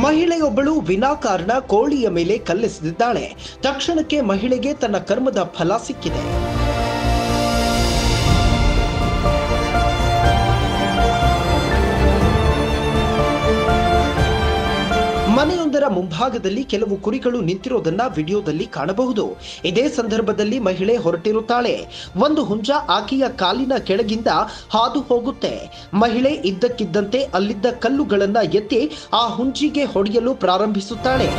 ಮಹಿಳೆಯೊಬ್ಬಳು ವಿನಾಕಾರಣ ಕೋಳಿಯ ಮೇಲೆ ಕಲ್ಲೆಸೆದಿದ್ದಾಳೆ ತಕ್ಷಣಕ್ಕೆ ಮಹಿಳೆಗೆ ತನ್ನ ಕರ್ಮದ ಫಲ ಸಿಕ್ಕಿದೆ ಮನೆಯೊಂದರ ಮುಂಭಾಗದಲ್ಲಿ ಕೆಲವು ಕುರಿಗಳು ನಿಂತಿರೋದನ್ನ ವಿಡಿಯೋದಲ್ಲಿ ಕಾಣಬಹುದು ಇದೇ ಸಂದರ್ಭದಲ್ಲಿ ಮಹಿಳೆ ಹೊರಟಿರುತ್ತಾಳೆ ಒಂದು ಹುಂಜ ಆಕೆಯ ಕಾಲಿನ ಕೆಳಗಿಂದ ಹಾದು ಹೋಗುತ್ತೆ ಮಹಿಳೆ ಇದ್ದಕ್ಕಿದ್ದಂತೆ ಅಲ್ಲಿದ್ದ ಕಲ್ಲುಗಳನ್ನ ಎತ್ತಿ ಆ ಹುಂಜಿಗೆ ಹೊಡೆಯಲು ಪ್ರಾರಂಭಿಸುತ್ತಾಳೆ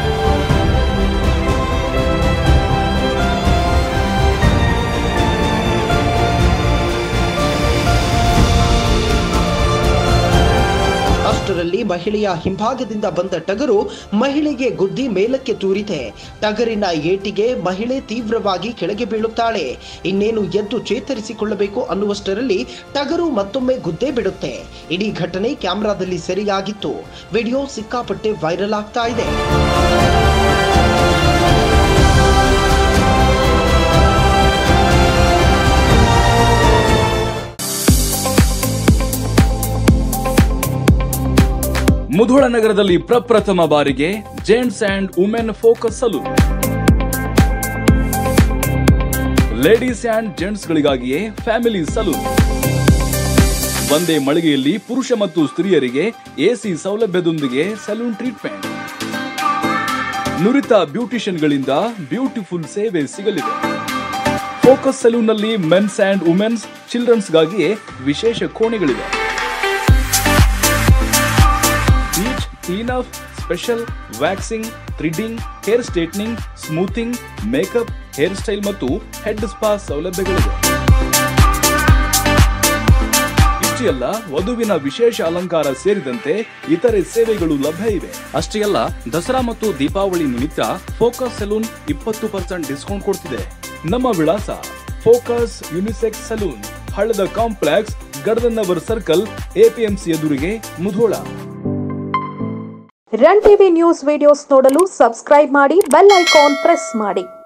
ಅಷ್ಟರಲ್ಲಿ ಮಹಿಳೆಯ ಹಿಂಭಾಗದಿಂದ ಬಂದ ಟಗರು ಮಹಿಳೆಗೆ ಗುದ್ದಿ ಮೇಲಕ್ಕೆ ತೂರಿದೆ ಟಗರಿನ ಏಟಿಗೆ ಮಹಿಳೆ ತೀವ್ರವಾಗಿ ಕೆಳಗೆ ಬೀಳುತ್ತಾಳೆ ಇನ್ನೇನು ಎದ್ದು ಚೇತರಿಸಿಕೊಳ್ಳಬೇಕು ಅನ್ನುವಷ್ಟರಲ್ಲಿ ಟಗರು ಮತ್ತೊಮ್ಮೆ ಗುದ್ದೆ ಬಿಡುತ್ತೆ ಇಡೀ ಘಟನೆ ಕ್ಯಾಮೆರಾದಲ್ಲಿ ಸೆರೆಯಾಗಿತ್ತು ವಿಡಿಯೋ ಸಿಕ್ಕಾಪಟ್ಟೆ ವೈರಲ್ ಆಗ್ತಾ ಇದೆ ಮುಧೋಳ ನಗರದಲ್ಲಿ ಪ್ರಪ್ರಥಮ ಬಾರಿಗೆ gents and women focus salon ladies and gents ಗಳಿಗಾಗಿಯೇ ಫ್ಯಾಮಿಲಿ ಸಲೂನ್ ಒಂದೇ ಮಳಿಗೆಯಲ್ಲಿ ಪುರುಷ ಮತ್ತು ಸ್ತ್ರೀಯರಿಗೆ ಎಸಿ ಸೌಲಭ್ಯದೊಂದಿಗೆ ಸಲೂನ್ ಟ್ರೀಟ್ಮೆಂಟ್ ನುರಿತ ಬ್ಯೂಟಿಷಿಯನ್ಗಳಿಂದ ಬ್ಯೂಟಿಫುಲ್ ಸೇವೆ ಸಿಗಲಿದೆ ಫೋಕಸ್ ಸಲೂನ್ನಲ್ಲಿ ಮೆನ್ಸ್ ಅಂಡ್ ವುಮೆನ್ಸ್ ಚಿಲ್ಡ್ರನ್ಸ್ಗಾಗಿಯೇ ವಿಶೇಷ ಕೋಣೆಗಳಿವೆ bleach clean up special waxing threading hair straightening smoothing makeup hair style ಮತ್ತು ಹೆಡ್ ಸ್ಪಾ ಸೌಲಭ್ಯಗಳಿವೆ ಇಷ್ಟೇ ಅಲ್ಲ ವಧುವಿನ ವಿಶೇಷ ಅಲಂಕಾರ ಸೇರಿದಂತೆ ಇತರೆ ಸೇವೆಗಳು ಲಭ್ಯ ಇವೆ ಅಷ್ಟೇ ಅಲ್ಲ ದಸರಾ ಮತ್ತು ದೀಪಾವಳಿ ನಿಮಿತ್ತ ಫೋಕಸ್ ಸಲೂನ್ ಇಪ್ಪತ್ತು ಪರ್ಸೆಂಟ್ ಡಿಸ್ಕೌಂಟ್ ಕೊಡ್ತಿದೆ ನಮ್ಮ ವಿಳಾಸ ಫೋಕಸ್ ಯುನಿಸೆಕ್ಸ್ ಸಲೂನ್ ಹಳ್ಳದ ಕಾಂಪ್ಲೆಕ್ಸ್ ಗಡದನ್ನವರ್ ಸರ್ಕಲ್ ಎಪಿಎಂಸಿ ಎದುರಿಗೆ Mudhol run TV news videos ನೋಡಲು ಸಬ್ಸ್ಕ್ರೈಬ್ ಮಾಡಿ ಬೆಲ್ ಐಕಾನ್ ಪ್ರೆಸ್ ಮಾಡಿ